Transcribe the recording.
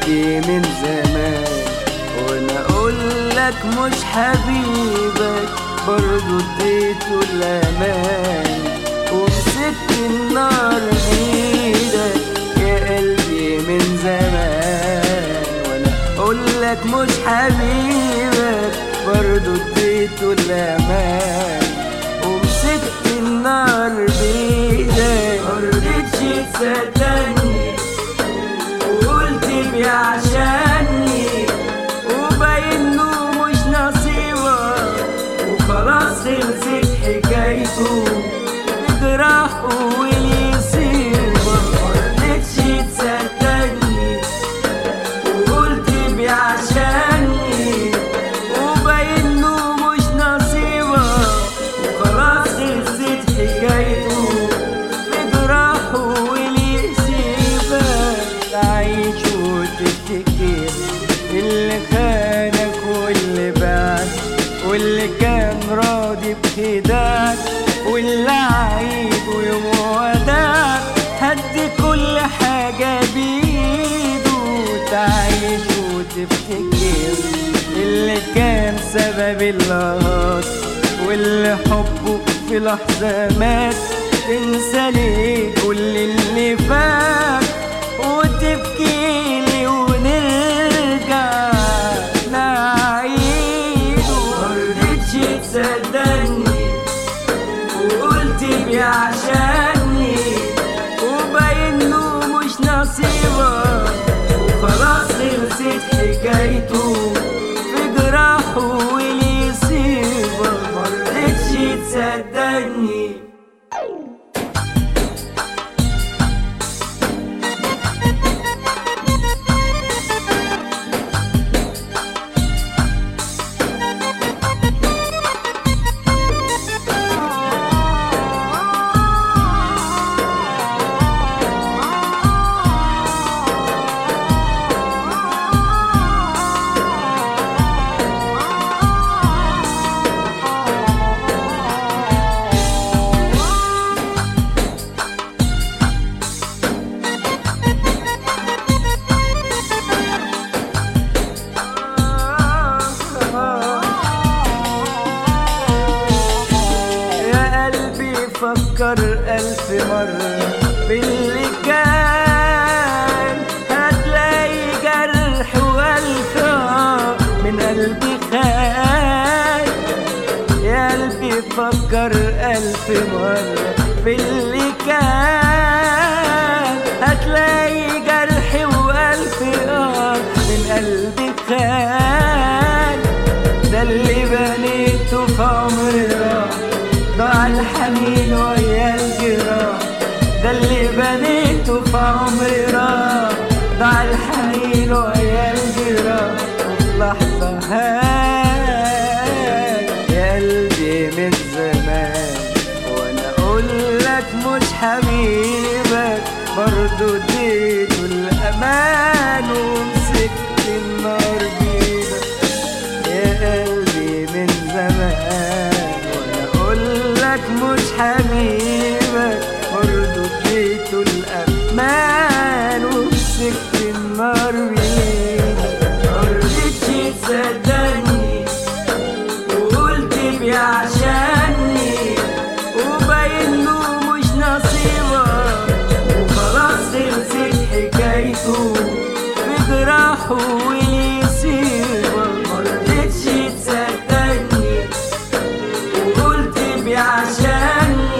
قلبي من زمان وانا اقول لك مش حبيبك برضو اديته الامان ومسكت النار بايدك يا قلبي من زمان وانا اقول لك مش حبيبك برضو اديته الامان ومسكت النار بايدك مرضتش تصدقني وقلت بيه عشاني وباين له مش نصيبك وخلاص خلصت حكايته بجراح واللي يصيبك مرضتش تصدقني وقلت بيه عشاني وباين له مش نصيبك وخلاص خلصت حكايته بجراحه واللي يسيبك تعيش وتفتكر اللي خانك واللي باعك واللي كان راضي بخداك واللي عيد ويوم وداك هدي كل حاجة بإيده تعيش وتفتكر اللي كان سبب اللهات واللي حبه في لحظة مات تنسى ليه كل اللي فات وتبكي لي ونرجع نعيده مرضتش تصدقني وقلت بيه عشاني وباين له مش نصيبك وخلاص خلصت حكايته في جراحه واللي يصيبك مرضتش تصدقني يا قلبي فكر ألف مرة باللي كان هتلاقي جرح وألف آه من قلبي خان يا قلبي فكر ألف مرة باللي كان هتلاقي جرح وألف آه من قلبي خان ده اللي بنيته في عمري راح ضاع الحنين ويا الجراح ده اللي بنيته في عمري راح ضاع الحنين ويا الجراح وفي لحظة هاي يا قلبي من زمان وانا اقول لك مش حبيبك برضو اديته الامان ومسكت النار بيدك يا قلبي من زمان وانا اقول لك مش حبيبك برضو اديته الامان ومسكت النار بيدك مرضتش تصدقني وقلت بيه عشاني وباين له مش نصيبك وخلاص خلصت حكايته بجراحه واللي يصيبك مرضتش تصدقني وقلت بيه عشاني